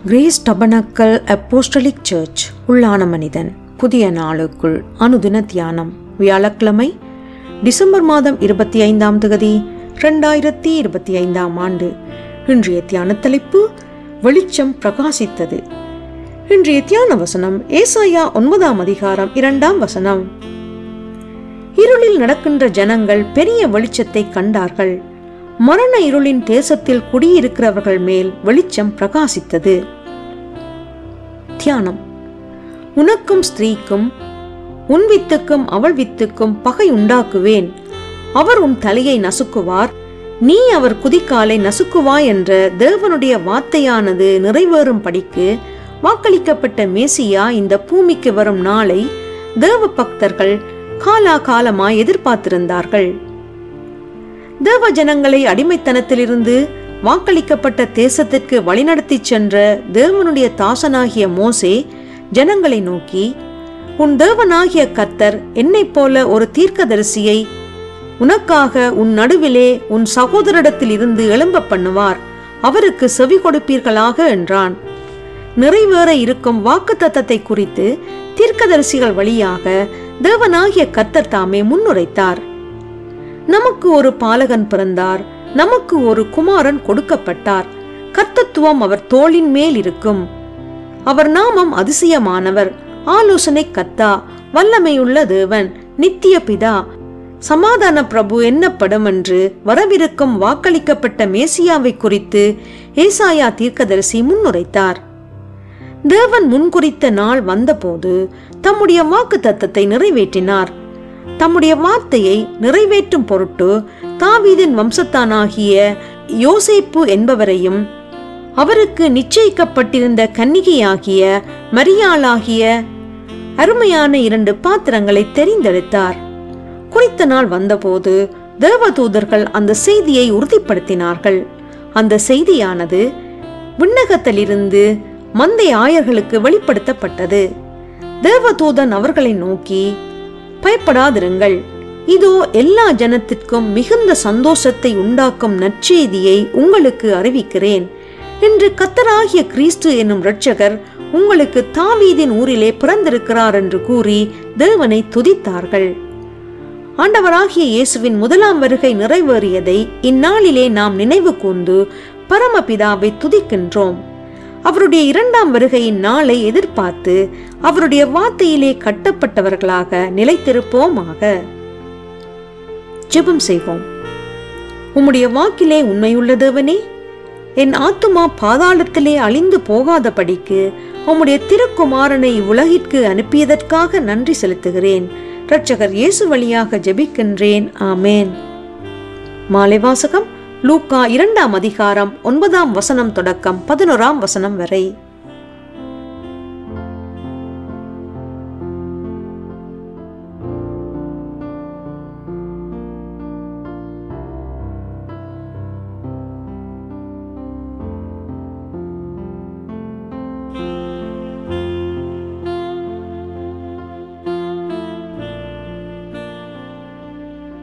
grace tabernacle apostolic search உள்ளான மனிதன் புதிய நாளுக்குள் அனுதின தியானம் வியாழக்கிழமை டிசம்பர் மாதம் இருபத்தி ஐந்தாம் தேதி ரெண்டாயிரத்தி இருபத்தி ஐந்தாம் ஆண்டு இன்றைய தியான தலைப்பு வெளிச்சம் பிரகாசித்தது இன்றைய தியான வசனம் ஏசாயா ஒன்பதாம் அதிகாரம் இரண்டாம் வசனம் இருளில் நடக்கின்ற ஜனங்கள் பெரிய வெளிச்சத்தை கண்டார்கள் மரண இருளின் தேசத்தில் குடியிருக்கிறவர்கள் மேல் வெளிச்சம் பிரகாசித்தது தியானம் உனக்கும் ஸ்திரீக்கும் உன் வித்துக்கும் அவள் வித்துக்கும் பகை உண்டாக்குவேன் அவர் உன் தலையை நசுக்குவார் நீ அவர் குதிக்காலை நசுக்குவாய் என்ற தேவனுடைய வார்த்தையானது நிறைவேறும் படிக்கு வாக்களிக்கப்பட்ட மேசியா இந்த பூமிக்கு வரும் நாளை தேவ பக்தர்கள் காலாகாலமாய் எதிர்பார்த்திருந்தார்கள் தேவ ஜனங்களை அடிமைத்தனத்திலிருந்து வாக்களிக்கப்பட்ட தேசத்திற்கு வழிநடத்திச் சென்ற தேவனுடைய தாசனாகிய மோசே ஜனங்களை நோக்கி உன் தேவனாகிய கர்த்தர் என்னைப் போல ஒரு தீர்க்கதரிசியை உனக்காக உன் நடுவிலே உன் சகோதரிடத்தில் இருந்து எழும்ப பண்ணுவார் அவருக்கு செவி கொடுப்பீர்களாக என்றான் நிறைவேற இருக்கும் வாக்கு தத்தத்தை குறித்து தீர்க்கதரிசிகள் வழியாக தேவனாகிய கர்த்தர் தாமே முன்னுரைத்தார் நமக்கு ஒரு பாலகன் பிறந்தார் நமக்கு ஒரு குமாரன் கொடுக்கப்பட்டார் கர்த்தத்துவம் அவர் தோளின் மேல் இருக்கும் அவர் நாமம் அதிசயமானவர் ஆலோசனை கத்தா வல்லமையுள்ள தேவன் நித்திய பிதா சமாதான பிரபு என்னப்படும் என்று வரவிருக்கும் வாக்களிக்கப்பட்ட மேசியாவை குறித்து ஏசாயா தீர்க்கதரிசி முன்னுரைத்தார் தேவன் முன்குறித்த நாள் வந்தபோது தம்முடைய வாக்கு தத்தத்தை நிறைவேற்றினார் தம்முடைய வார்த்தையை நிறைவேற்றும் பொருட்டு தாவீதின் வம்சத்தானாகிய யோசேப்பு என்பவரையும் அவருக்கு நிச்சயிக்கப்பட்டிருந்த கன்னிகையாகிய மரியாளாகிய அருமையான இரண்டு பாத்திரங்களை தெரிந்தெடுத்தார் குறித்த நாள் வந்தபோது தேவதூதர்கள் அந்த செய்தியை உறுதிப்படுத்தினார்கள் அந்த செய்தியானது விண்ணகத்திலிருந்து மந்தை ஆயர்களுக்கு வெளிப்படுத்தப்பட்டது தேவதூதன் அவர்களை நோக்கி பயப்படாதிருங்கள் இதோ எல்லா ஜனத்திற்கும் மிகுந்த சந்தோஷத்தை உண்டாக்கும் நற்செய்தியை உங்களுக்கு அறிவிக்கிறேன் இன்று கத்தராகிய கிறிஸ்து என்னும் இரட்சகர் உங்களுக்கு தாவீதின் ஊரிலே பிறந்திருக்கிறார் என்று கூறி தேவனை துதித்தார்கள் ஆண்டவராகிய இயேசுவின் முதலாம் வருகை நிறைவேறியதை இந்நாளிலே நாம் நினைவு கூர்ந்து பரமபிதாவை துதிக்கின்றோம் அவருடைய இரண்டாம் வருகையின் நாளை எதிர்பார்த்து அவருடைய வார்த்தையிலே கட்டப்பட்டவர்களாக நிலைத்திருப்போமாக ஜெபம் செய்வோம் உம்முடைய வாக்கிலே உண்மையுள்ள தேவனே என் ஆத்துமா பாதாளத்திலே அழிந்து போகாதபடிக்கு உம்முடைய திருக்குமாரனை இவ்வுலகிற்கு அனுப்பியதற்காக நன்றி செலுத்துகிறேன் இரட்சகர் இயேசு வழியாக ஜெபிக்கின்றேன் ஆமேன் மாலை வாசகம் லூக்கா இரண்டாம் அதிகாரம் ஒன்பதாம் வசனம் தொடக்கம் பதினோராம் வசனம் வரை